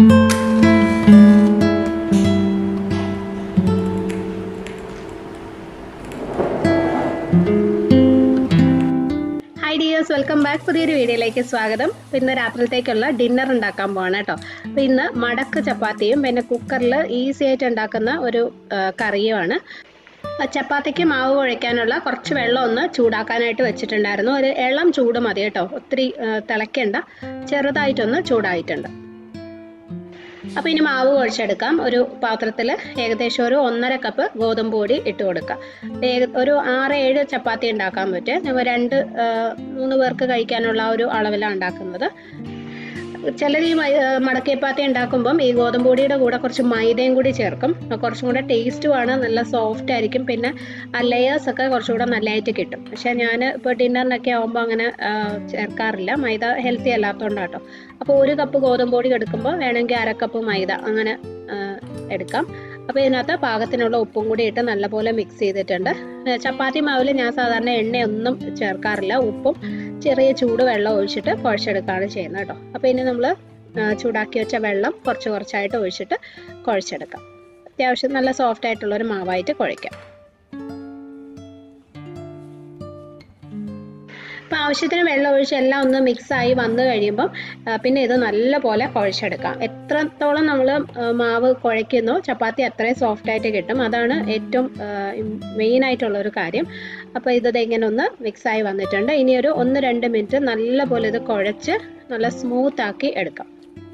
hi dears welcome back പുതിയൊരു വീഡിയോയിലേക്ക് സ്വാഗതം അപ്പോൾ ഇന്ന് രാത്രിയിലത്തേക്കുള്ള ഡിന്നർ ഉണ്ടാക്കാൻ പോവാണ് കേട്ടോ അപ്പോൾ ഇന്ന് മടക്ക് ചപ്പാത്തിയും പിന്നെ കുക്കറിൽ ഈസി ആയിട്ട് ഉണ്ടാക്കുന്ന ഒരു ആ, കറിയുമാണ് ആ, ചപ്പാത്തിക്ക് മാവ് കുഴയ്ക്കാനുള്ള കുറച്ച് വെള്ളം ഒന്ന് ചൂടാക്കാനായിട്ട് വെച്ചിട്ടുണ്ടായിരുന്നു ഒരു ഇളം ചൂട് മതി കേട്ടോ ഒത്തിരി ആ, തിളയ്ക്കണ്ട ചെറുതായിട്ടൊന്ന് ചൂടായിട്ടുണ്ട് അപ്പോൾ ഇനി മാവ് കുഴച്ചെടുക്കാം ഒരു പാത്രത്തിൽ ഏകദേശം ഒരു ഒന്നര കപ്പ് ഗോതമ്പ് പൊടി ഇട്ട് കൊടുക്കാം ഏക- ഒരു ആറ് ഏഴ് ചപ്പാത്തി ഉണ്ടാക്കാൻ പറ്റും ഞങ്ങൾ രണ്ട് ആ, മൂന്ന് പേർക്ക് കഴിക്കാനുള്ള ആ ഒരു അളവിലാണ് ഉണ്ടാക്കുന്നത് ചിലർ ഈ മൈ- ആ, മടക്കയപ്പാത്തി ഉണ്ടാക്കുമ്പം ഈ ഗോതമ്പ് പൊടിയുടെ കൂടെ കുറച്ച് മൈദയും കൂടി ചേർക്കും അപ്പോൾ കുറച്ചും കൂടെ ടേസ്റ്റുമാണ് നല്ല സോഫ്റ്റ് ആയിരിക്കും പിന്നെ ആ ലെയേഴ്സ് ഒക്കെ കുറച്ചും കൂടെ നല്ലതായിട്ട് കിട്ടും പക്ഷേ ഞാൻ ഇപ്പോൾ ഡിന്നറിനൊക്കെ ആകുമ്പോൾ അങ്ങനെ ആ, ചേർക്കാറില്ല മൈദ ഹെൽത്തി അല്ലാത്തതുകൊണ്ടാട്ടോ അപ്പോൾ ഒരു കപ്പ് ഗോതമ്പ് പൊടി എടുക്കുമ്പോൾ വേണമെങ്കിൽ അര കപ്പ് മൈദ അങ്ങനെ ആ, എടുക്കാം അപ്പോൾ ഇതിനകത്ത് പാകത്തിനുള്ള ഉപ്പും കൂടി ഇട്ട് നല്ലപോലെ മിക്സ് ചെയ്തിട്ടുണ്ട് ഏ, ചപ്പാത്തി മാവിൽ ഞാൻ സാധാരണ എണ്ണയൊന്നും ചേർക്കാറില്ല ഉപ്പും ചെറിയ ചൂട് വെള്ളം ഒഴിച്ചിട്ട് കുഴച്ചെടുക്കുകയാണ് ചെയ്യുന്നത് കേട്ടോ അപ്പോൾ ഇനി നമ്മൾ ചൂടാക്കി വെച്ച വെള്ളം കുറച്ച് കുറച്ചായിട്ട് ഒഴിച്ചിട്ട് കുഴച്ചെടുക്കാം അത്യാവശ്യം നല്ല സോഫ്റ്റ് ആയിട്ടുള്ള ഒരു മാവായിട്ട് കുഴയ്ക്കാം അപ്പോൾ ആവശ്യത്തിന് വെള്ളം ഒഴിച്ച് എല്ലാം ഒന്ന് മിക്സ് ആയി വന്നു കഴിയുമ്പം ആ, പിന്നെ ഇത് നല്ലപോലെ കുഴച്ചെടുക്കാം എത്രത്തോളം നമ്മൾ മാവ് കുഴയ്ക്കുന്നോ ചപ്പാത്തി അത്രയും സോഫ്റ്റ് ആയിട്ട് കിട്ടും അതാണ് ഏറ്റവും മെയിൻ ആയിട്ടുള്ള ഒരു കാര്യം അപ്പോൾ ഇത് ദേ ഇങ്ങനെ ഒന്ന് മിക്സ് ആയി വന്നിട്ടുണ്ട് ഇനി ഒരു ഒന്ന് രണ്ട് മിനിറ്റ് നല്ലപോലെ ഇത് കുഴച്ച് നല്ല സ്മൂത്ത് ആക്കി എടുക്കാം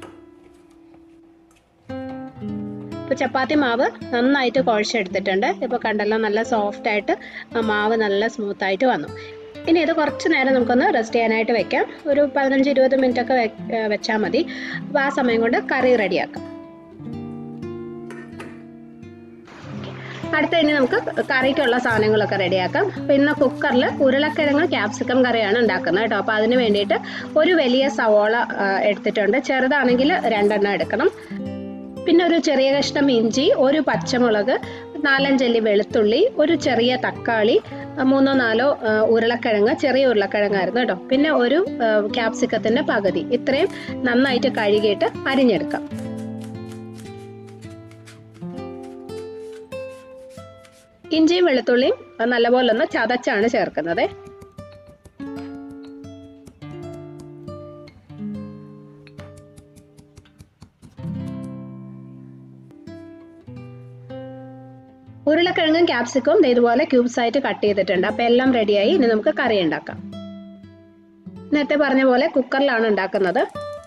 ഇപ്പോൾ ചപ്പാത്തി മാവ് നന്നായിട്ട് കുഴച്ചെടുത്തിട്ടുണ്ട് ഇപ്പോൾ കണ്ടല്ലോ നല്ല സോഫ്റ്റ് ആയിട്ട് ആ മാവ് നല്ല സ്മൂത്ത് ആയിട്ട് വന്നു ഇനി ഇത് കുറച്ച് നേരം നമുക്കൊന്ന് റെസ്റ്റ് ചെയ്യാനായിട്ട് വെക്കാം ഒരു പതിനഞ്ച് ഇരുപത് മിനിറ്റ് ഒക്കെ വെച്ചാൽ മതി അപ്പോൾ ആ സമയം കൊണ്ട് കറി റെഡിയാക്കാം അടുത്ത ഇനി നമുക്ക് കറിക്കുള്ള സാധനങ്ങളൊക്കെ റെഡിയാക്കാം അപ്പോൾ ഇന്ന് കുക്കറിൽ ഉരുളക്കിഴങ്ങ് ക്യാപ്സിക്കം കറിയാണ് ഉണ്ടാക്കുന്നത് കേട്ടോ അപ്പോൾ അതിന് വേണ്ടിയിട്ട് ഒരു വലിയ സവോള ആ, എടുത്തിട്ടുണ്ട് ചെറുതാണെങ്കിൽ രണ്ടെണ്ണം എടുക്കണം പിന്നെ ഒരു ചെറിയ കഷ്ണം ഇഞ്ചി ഒരു പച്ചമുളക് നാലഞ്ചല്ലി വെളുത്തുള്ളി ഒരു ചെറിയ തക്കാളി ആ, മൂന്നോ നാലോ ആ, ഉരുളക്കിഴങ്ങ് ചെറിയ ഉരുളക്കിഴങ്ങായിരുന്നു കേട്ടോ പിന്നെ ഒരു ആ, ക്യാപ്സിക്കത്തിന്റെ പകുതി ഇത്രയും നന്നായിട്ട് കഴുകിയിട്ട് അരിഞ്ഞെടുക്കാം ഇഞ്ചിയും വെളുത്തുള്ളിയും നല്ലപോലെ ഒന്ന് ചതച്ചാണ് ചേർക്കുന്നത് ഉരുളക്കിഴങ്ങും ക്യാപ്സിക്കവും ദേ ഇതുപോലെ ക്യൂബ്സ് ആയിട്ട് കട്ട് ചെയ്തിട്ടുണ്ട് അപ്പോൾ എല്ലാം റെഡിയായി ഇനി നമുക്ക് കറി ഉണ്ടാക്കാം നേരത്തെ പറഞ്ഞ പോലെ കുക്കറിലാണ് ഉണ്ടാക്കുന്നത്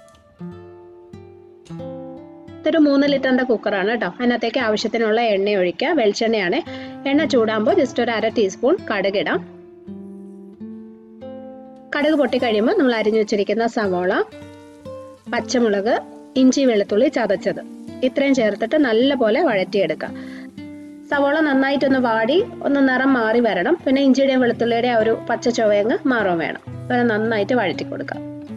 ഇതൊരു മൂന്ന് ലിറ്ററിന്റെ കുക്കറാണ് കേട്ടോ അതിനകത്തേക്ക് ആവശ്യത്തിനുള്ള എണ്ണ ഒഴിക്കുക വെളിച്ചെണ്ണയാണ് എണ്ണ ചൂടാകുമ്പോൾ ജസ്റ്റ് ഒരു അര ടീസ്പൂൺ കടുകിടാം കടുക് പൊട്ടി കഴിയുമ്പോൾ നമ്മൾ അരിഞ്ഞു വെച്ചിരിക്കുന്ന സവോള പച്ചമുളക് ഇഞ്ചി വെളുത്തുള്ളി ചതച്ചത് ഇത്രയും ചേർത്തിട്ട് നല്ലപോലെ വഴറ്റിയെടുക്കുക സവോള നന്നായിട്ടൊന്ന് വാടി ഒന്ന് നിറം മാറി വരണം പിന്നെ ഇഞ്ചിയുടെയും വെളുത്തുള്ളിയുടെയും ആ ഒരു പച്ച ചുവയങ്ങ് മാറും വേണം അപ്പോൾ നന്നായിട്ട് വഴറ്റി കൊടുക്കാം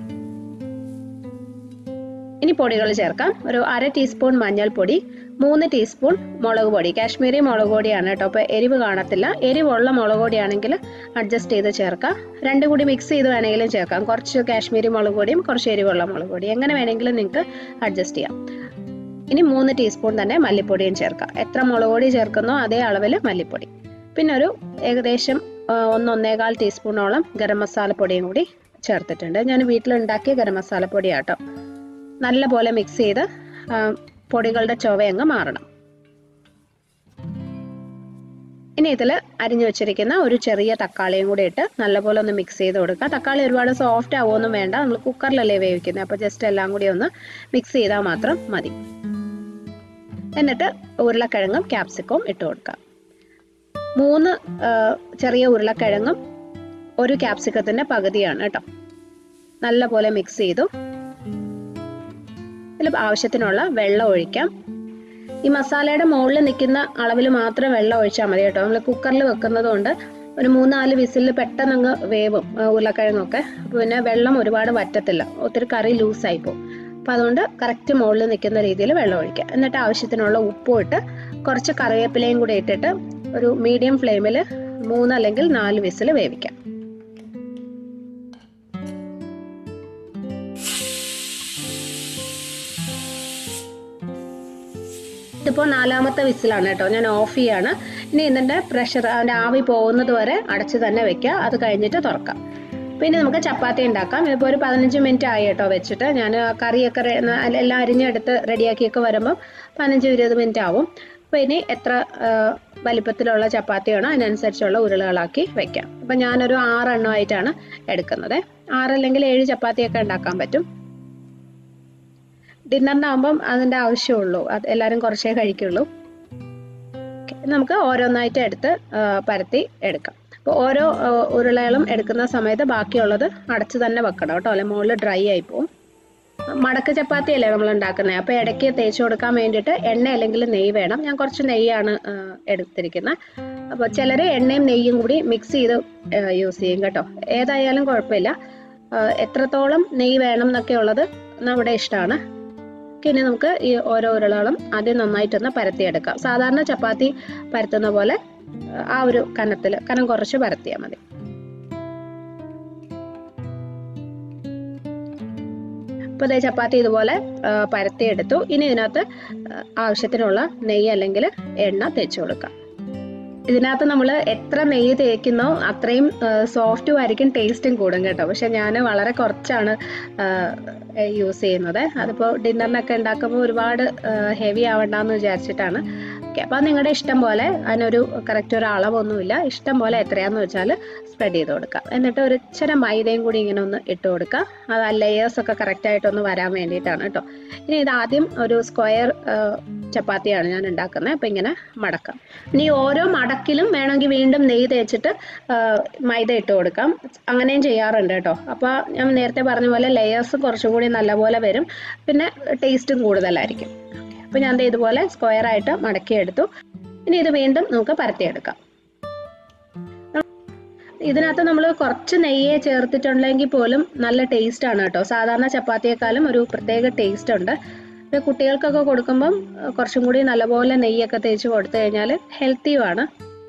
ഇനി പൊടികൾ ചേർക്കാം ഒരു അര ടീസ്പൂൺ മഞ്ഞൾപ്പൊടി മൂന്ന് ടീസ്പൂൺ മുളക് പൊടി കാശ്മീരി മുളക് പൊടിയാണ് കേട്ടോ അപ്പോൾ എരിവ് കാണത്തില്ല എരിവുള്ള മുളക് പൊടിയാണെങ്കിൽ അഡ്ജസ്റ്റ് ചെയ്ത് ചേർക്കാം രണ്ടും കൂടി മിക്സ് ചെയ്ത് വേണമെങ്കിലും ചേർക്കാം കുറച്ച് കാശ്മീരി മുളക് പൊടിയും കുറച്ച് എരിവുള്ള മുളക് പൊടി എങ്ങനെ വേണമെങ്കിലും നിങ്ങൾക്ക് അഡ്ജസ്റ്റ് ചെയ്യാം ഇനി മൂന്ന് ടീസ്പൂൺ തന്നെ മല്ലിപ്പൊടിയും ചേർക്കാം എത്ര മുളക് പൊടി ചേർക്കുന്നോ അതേ അളവിൽ മല്ലിപ്പൊടി പിന്നെ ഒരു ഏകദേശം ആ, ഒന്ന് ഒന്നേകാൽ ടീസ്പൂണോളം ഗരം മസാല പൊടിയും കൂടി ചേർത്തിട്ടുണ്ട് ഞാൻ വീട്ടിലുണ്ടാക്കിയ ഗരം മസാല പൊടിയാട്ടോ നല്ല പോലെ മിക്സ് ചെയ്ത് ആ, പൊടികളുടെ ചുവയങ്ങ് മാറണം ഇനി ഇതിൽ അരിഞ്ഞു വെച്ചിരിക്കുന്ന ഒരു ചെറിയ തക്കാളിയും കൂടി ഇട്ട് നല്ലപോലെ ഒന്ന് മിക്സ് ചെയ്ത് കൊടുക്കുക തക്കാളി ഒരുപാട് സോഫ്റ്റ് ആവുമൊന്നും വേണ്ട നമ്മൾ കുക്കറിലല്ലേ വേവിക്കുന്നത് അപ്പോൾ ജസ്റ്റ് എല്ലാം കൂടി ഒന്ന് മിക്സ് ചെയ്താൽ മാത്രം മതി എന്നിട്ട് ഉരുളക്കിഴങ്ങും ക്യാപ്സിക്കവും ഇട്ട് കൊടുക്കുക മൂന്ന് ആ, ചെറിയ ഉരുളക്കിഴങ്ങും ഒരു ക്യാപ്സിക്കത്തിന്റെ പകുതിയാണ് കേട്ടോ നല്ലപോലെ മിക്സ് ചെയ്തു ഇതിൽ ആവശ്യത്തിനുള്ള വെള്ളം ഒഴിക്കാം ഈ മസാലയുടെ മുകളിൽ നിൽക്കുന്ന അളവിൽ മാത്രം വെള്ളം ഒഴിച്ചാൽ മതി കേട്ടോ നമ്മൾ കുക്കറിൽ വെക്കുന്നത് കൊണ്ട് ഒരു മൂന്നാല് വിസിലിൽ പെട്ടെന്ന് അങ്ങ് വേവും ആ, ഉരുളക്കിഴങ്ങൊക്കെ അപ്പോൾ പിന്നെ വെള്ളം ഒരുപാട് വറ്റത്തില്ല ഒത്തിരി കറി ലൂസായി പോകും അപ്പം അതുകൊണ്ട് കറക്റ്റ് മുകളിൽ നിൽക്കുന്ന രീതിയിൽ വെള്ളം ഒഴിക്കുക എന്നിട്ട് ആവശ്യത്തിനുള്ള ഉപ്പും ഇട്ട് കുറച്ച് കറിവേപ്പിലയും കൂടി ഇട്ടിട്ട് ഒരു മീഡിയം ഫ്ലെയിമിൽ മൂന്ന് അല്ലെങ്കിൽ നാല് വിസിൽ വേവിക്കാം ഇതിപ്പോൾ നാലാമത്തെ വിസിലാണ് കേട്ടോ ഞാൻ ഓഫ് ചെയ്യാണ് ഇനി ഇതിൻ്റെ പ്രഷർ അതിൻ്റെ ആവി പോകുന്നത് വരെ അടച്ച് തന്നെ വെക്കുക അത് കഴിഞ്ഞിട്ട് തുറക്കാം പിന്നെ നമുക്ക് ചപ്പാത്തി ഉണ്ടാക്കാം ഇതിപ്പോൾ ഒരു പതിനഞ്ച് മിനിറ്റ് ആയി കേട്ടോ വെച്ചിട്ട് ഞാൻ കറിയൊക്കെ റെ- ന- എല്ലാം അരിഞ്ഞെടുത്ത് റെഡിയാക്കിയൊക്കെ വരുമ്പോൾ പതിനഞ്ച് ഇരുപത് മിനിറ്റ് ആവും അപ്പോൾ ഇനി എത്ര ആ, വലിപ്പത്തിലുള്ള ചപ്പാത്തിയാണോ അതിനനുസരിച്ചുള്ള ഉരുളകളാക്കി വെക്കാം അപ്പം ഞാനൊരു ആറെണ്ണമായിട്ടാണ് എടുക്കുന്നത് ആറല്ലെങ്കിൽ ഏഴ് ചപ്പാത്തിയൊക്കെ ഉണ്ടാക്കാൻ പറ്റും ഡിന്നറിനാകുമ്പം അതിൻ്റെ ആവശ്യമുള്ളൂ അത് എല്ലാവരും കുറച്ചേ കഴിക്കുള്ളൂ ഓക്കേ, നമുക്ക് ഓരോന്നായിട്ട് എടുത്ത് ആ, പരത്തി എടുക്കാം അപ്പോൾ ഓരോ ആ, ഉരുളകളും എടുക്കുന്ന സമയത്ത് ബാക്കിയുള്ളത് അടച്ച് തന്നെ വെക്കണം കേട്ടോ അല്ലെ മുകളിൽ ഡ്രൈ ആയി പോകും മടക്ക് ചപ്പാത്തി അല്ലേ നമ്മൾ ഉണ്ടാക്കുന്നത് അപ്പോൾ ഇടയ്ക്ക് തേച്ച് കൊടുക്കാൻ വേണ്ടിയിട്ട് എണ്ണ അല്ലെങ്കിൽ നെയ്യ് വേണം ഞാൻ കുറച്ച് നെയ്യാണ് ആ, എടുത്തിരിക്കുന്നത് അപ്പോൾ ചിലർ എണ്ണയും നെയ്യും കൂടി മിക്സ് ചെയ്ത് യൂസ് ചെയ്യും കേട്ടോ ഏതായാലും കുഴപ്പമില്ല ആ, എത്രത്തോളം നെയ്യ് വേണം എന്നൊക്കെ ഉള്ളത് നമ്മുടെ ഇഷ്ടമാണ് ഇനി നമുക്ക് ഈ ഓരോ ഉരുളകളും ആദ്യം നന്നായിട്ടൊന്ന് പരത്തിയെടുക്കാം സാധാരണ ചപ്പാത്തി പരത്തുന്ന പോലെ ആ, ആ ഒരു കനത്തിൽ കനം കുറച്ച് പരത്തിയാൽ മതി അപ്പോൾ ഇതേ ചപ്പാത്തി ഇതുപോലെ ആ, പരത്തിയെടുത്തു ഇനി ഇതിനകത്ത് ആ, ആവശ്യത്തിനുള്ള നെയ്യ് അല്ലെങ്കിൽ എണ്ണ തേച്ച് കൊടുക്കാം ഇതിനകത്ത് നമ്മൾ എത്ര നെയ്യ് തേക്കുന്നോ അത്രയും സോഫ്റ്റും ആയിരിക്കും ടേസ്റ്റും കൂടും കേട്ടോ പക്ഷെ ഞാൻ വളരെ കുറച്ചാണ് യൂസ് ചെയ്യുന്നത് അതിപ്പോൾ ഡിന്നറിനൊക്കെ ഉണ്ടാക്കുമ്പോൾ ഒരുപാട് ഹെവി ആവണ്ടെന്ന് വിചാരിച്ചിട്ടാണ് ഓക്കെ അപ്പോൾ നിങ്ങളുടെ ഇഷ്ടം പോലെ അതിനൊരു കറക്റ്റ് ഒരു അളവൊന്നുമില്ല ഇഷ്ടം പോലെ എത്രയാന്ന് വെച്ചാൽ സ്പ്രെഡ് ചെയ്ത് കൊടുക്കാം എന്നിട്ട് ഒരു ഇച്ചിരി മൈദയും കൂടി ഇങ്ങനെ ഒന്ന് ഇട്ട് കൊടുക്കുക അത് ആ ലെയേഴ്സ് ഒക്കെ കറക്റ്റ് ആയിട്ടൊന്ന് വരാൻ വേണ്ടിയിട്ടാണ് കേട്ടോ ഇനി ഇത് ആദ്യം ഒരു സ്ക്വയർ ചപ്പാത്തിയാണ് ഞാൻ ഉണ്ടാക്കുന്നത് അപ്പം ഇങ്ങനെ മടക്കാം ഇനി ഓരോ മടക്കിലും വേണമെങ്കിൽ വീണ്ടും നെയ്യ് തേച്ചിട്ട് ആ, മൈദ ഇട്ട് കൊടുക്കാം അങ്ങനെയും ചെയ്യാറുണ്ട് കേട്ടോ അപ്പോൾ ഞാൻ നേരത്തെ പറഞ്ഞ പോലെ ലെയേഴ്സ് കുറച്ചും കൂടി നല്ലപോലെ വരും പിന്നെ ടേസ്റ്റും കൂടുതലായിരിക്കും അപ്പോൾ ഞാൻ ദേ ഇതുപോലെ സ്ക്വയർ ആയിട്ട് മടക്കിയെടുത്തു ഇനി ഇത് വീണ്ടും നമുക്ക് പരത്തിയെടുക്കാം ഇതിനകത്ത് നമ്മൾ കുറച്ച് നെയ്യേ ചേർത്തിട്ടുണ്ടെങ്കിൽ പോലും നല്ല ടേസ്റ്റ് ആണ് കേട്ടോ സാധാരണ ചപ്പാത്തിയേക്കാളും ഒരു പ്രത്യേക ടേസ്റ്റ് ഉണ്ട് ഇത് കുട്ടികൾക്കൊക്കെ കൊടുക്കുമ്പം അഹ് കുറച്ചും കൂടി നല്ലപോലെ നെയ്യൊക്കെ തേച്ച് കൊടുത്തു കഴിഞ്ഞാൽ ഹെൽത്തിയുമാണ്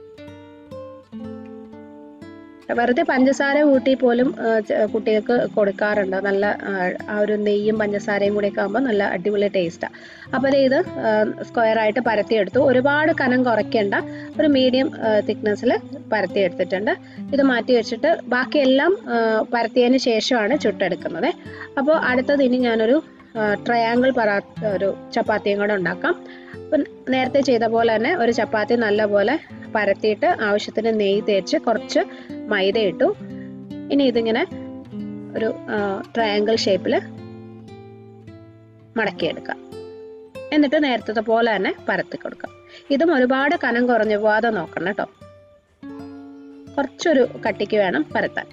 വെറുതെ പഞ്ചസാര കൂട്ടി പോലും ആ, ച- കുട്ടികൾക്ക് കൊടുക്കാറുണ്ട് നല്ല ആ, ആ ഒരു നെയ്യും പഞ്ചസാരയും കൂടിയൊക്കെ ആകുമ്പോൾ നല്ല അടിപൊളി ടേസ്റ്റാണ് അപ്പോൾ ദേ ഇത് സ്ക്വയർ ആയിട്ട് പരത്തിയെടുത്തു ഒരുപാട് കനം കുറയ്ക്കേണ്ട ഒരു മീഡിയം തിക്നെസ്സിൽ പരത്തിയെടുത്തിട്ടുണ്ട് ഇത് മാറ്റി വെച്ചിട്ട് ബാക്കിയെല്ലാം ആ, പരത്തിയതിന് ശേഷമാണ് ചുട്ടെടുക്കുന്നത് അപ്പോൾ അടുത്തത് ഇനി ഞാനൊരു ട്രയാങ്കിൾ പറാ ഒരു ചപ്പാത്തിയും കൂടെ ഉണ്ടാക്കാം അപ്പം നേരത്തെ ചെയ്ത പോലെ തന്നെ ഒരു ചപ്പാത്തി നല്ലപോലെ പരത്തിയിട്ട് ആവശ്യത്തിന് നെയ്യ് തേച്ച് കുറച്ച് മൈദ ഇട്ടു ഇനി ഇതിങ്ങനെ ഒരു ട്രയാങ്കിൾ ഷേപ്പിൽ മടക്കിയെടുക്കാം എന്നിട്ട് നേരത്തെ പോലെ തന്നെ പരത്തി കൊടുക്കാം ഇതും ഒരുപാട് കനം കുറഞ്ഞു പോവാതെ നോക്കണം കേട്ടോ കുറച്ചൊരു കട്ടിക്ക് വേണം പരത്താൻ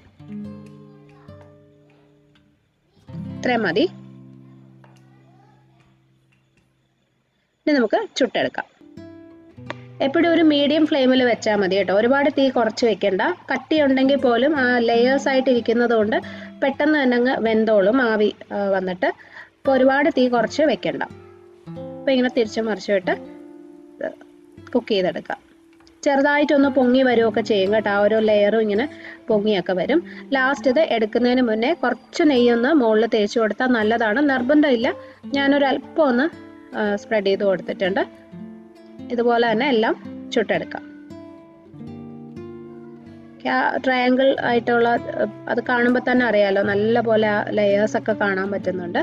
ഇത്രയും മതി ഇനി നമുക്ക് ചുട്ടെടുക്കാം എപ്പോഴും ഒരു മീഡിയം ഫ്ലെയിമിൽ വെച്ചാൽ മതി കേട്ടോ ഒരുപാട് തീ കുറച്ച് വെക്കണ്ട കട്ടി ഉണ്ടെങ്കിൽ പോലും ആ ലെയേഴ്സ് ആയിട്ട് ഇരിക്കുന്നത് കൊണ്ട് പെട്ടെന്ന് തന്നെ അങ്ങ് വെന്തോളും ആവി ആ, വന്നിട്ട് ഇപ്പോൾ ഒരുപാട് തീ കുറച്ച് വെക്കണ്ട അപ്പോൾ ഇങ്ങനെ തിരിച്ചു മറിച്ചിട്ട് കുക്ക് ചെയ്തെടുക്കാം ചെറുതായിട്ടൊന്ന് പൊങ്ങി വരുമൊക്കെ ചെയ്യും കേട്ടോ ആ ഒരു ലെയറും ഇങ്ങനെ പൊങ്ങിയൊക്കെ വരും ലാസ്റ്റ് ഇത് എടുക്കുന്നതിന് മുന്നേ കുറച്ച് നെയ്യൊന്ന് മുകളിൽ തേച്ച് കൊടുത്താൽ നല്ലതാണ് നിർബന്ധമില്ല ഞാനൊരു അല്പം ഒന്ന് സ്പ്രെഡ് ചെയ്ത് കൊടുത്തിട്ടുണ്ട് ഇതുപോലെ തന്നെ എല്ലാം ചുട്ടെടുക്കാം ട്രയാങ്കിൾ ആയിട്ടുള്ള ആ, അത് കാണുമ്പോൾ തന്നെ അറിയാലോ നല്ല പോലെ ലെയേഴ്സ് ഒക്കെ കാണാൻ പറ്റുന്നുണ്ട്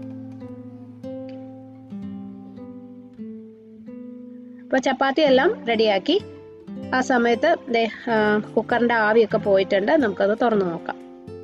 അപ്പോൾ ചപ്പാത്തി എല്ലാം റെഡിയാക്കി ആ സമയത്ത് ദേ ആ, കുക്കറിന്റെ ആവിയൊക്കെ പോയിട്ടുണ്ട് നമുക്കത് തുറന്നു നോക്കാം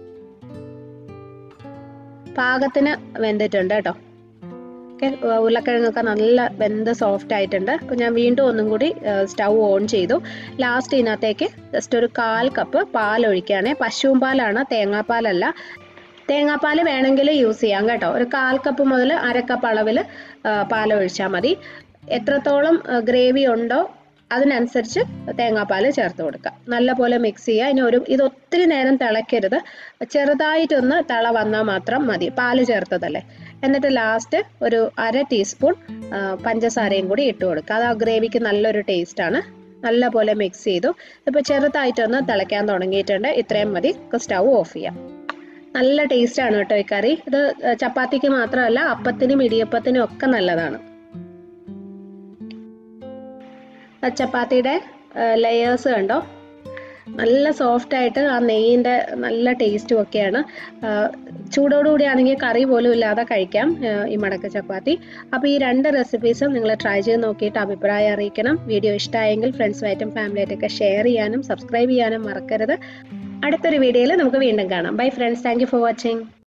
പാകത്തിന് വെന്തിട്ടുണ്ട് കേട്ടോ ഓക്കെ ഉരുളക്കിഴങ്ങൊക്കെ നല്ല വെന്ത് സോഫ്റ്റ് ആയിട്ടുണ്ട് അപ്പോൾ ഞാൻ വീണ്ടും ഒന്നും കൂടി സ്റ്റൗ ഓൺ ചെയ്തു ലാസ്റ്റ് ഇതിനകത്തേക്ക് ജസ്റ്റ് ഒരു കാൽ കപ്പ് പാൽ ഒഴിക്കുകയാണെ പശുവും പാലാണ് തേങ്ങാപ്പാലല്ല തേങ്ങാപ്പാൽ വേണമെങ്കിൽ യൂസ് ചെയ്യാം കേട്ടോ ഒരു കാൽ കപ്പ് മുതൽ അര കപ്പ് അളവിൽ പാൽ ഒഴിച്ചാൽ മതി എത്രത്തോളം ഗ്രേവി ഉണ്ടോ അതിനനുസരിച്ച് തേങ്ങാപ്പാൽ ചേർത്ത് കൊടുക്കുക നല്ലപോലെ മിക്സ് ചെയ്യുക ഇനി ഒരു ഇത് ഒത്തിരി നേരം തിളയ്ക്കരുത് ചെറുതായിട്ടൊന്ന് തിള വന്നാൽ മാത്രം മതി പാല് ചേർത്തതല്ലേ എന്നിട്ട് ലാസ്റ്റ് ഒരു അര ടീസ്പൂൺ ആ, പഞ്ചസാരയും കൂടി ഇട്ട് കൊടുക്കുക അത് ആ ഗ്രേവിക്ക് നല്ലൊരു ടേസ്റ്റാണ് നല്ലപോലെ മിക്സ് ചെയ്തു ഇപ്പോൾ ചെറുതായിട്ടൊന്ന് തിളയ്ക്കാൻ തുടങ്ങിയിട്ടുണ്ട് ഇത്രയും മതി സ്റ്റൗ ഓഫ് ചെയ്യാം നല്ല ടേസ്റ്റാണ് കേട്ടോ ഈ കറി ഇത് ചപ്പാത്തിക്ക് മാത്രമല്ല അപ്പത്തിനും ഇടിയപ്പത്തിനും ഒക്കെ നല്ലതാണ് ആ ചപ്പാത്തിയുടെ ലെയേഴ്സ് കണ്ടോ നല്ല സോഫ്റ്റ് ആയിട്ട് ആ നെയ്യിൻ്റെ നല്ല ടേസ്റ്റും ഒക്കെയാണ് ആ, ചൂടോടുകൂടി ആണെങ്കിൽ കറി പോലും ഇല്ലാതെ കഴിക്കാം ആ, ഈ മടക്ക ചപ്പാത്തി അപ്പോൾ ഈ രണ്ട് റെസിപ്പീസും നിങ്ങൾ ട്രൈ ചെയ്ത് നോക്കിയിട്ട് അഭിപ്രായം അറിയിക്കണം വീഡിയോ ഇഷ്ടമായെങ്കിൽ ഫ്രണ്ട്സുമായിട്ടും ഫാമിലിയായിട്ടൊക്കെ ഷെയർ ചെയ്യാനും സബ്സ്ക്രൈബ് ചെയ്യാനും മറക്കരുത് അടുത്തൊരു വീഡിയോയിൽ നമുക്ക് വീണ്ടും കാണാം bye friends thank you for watching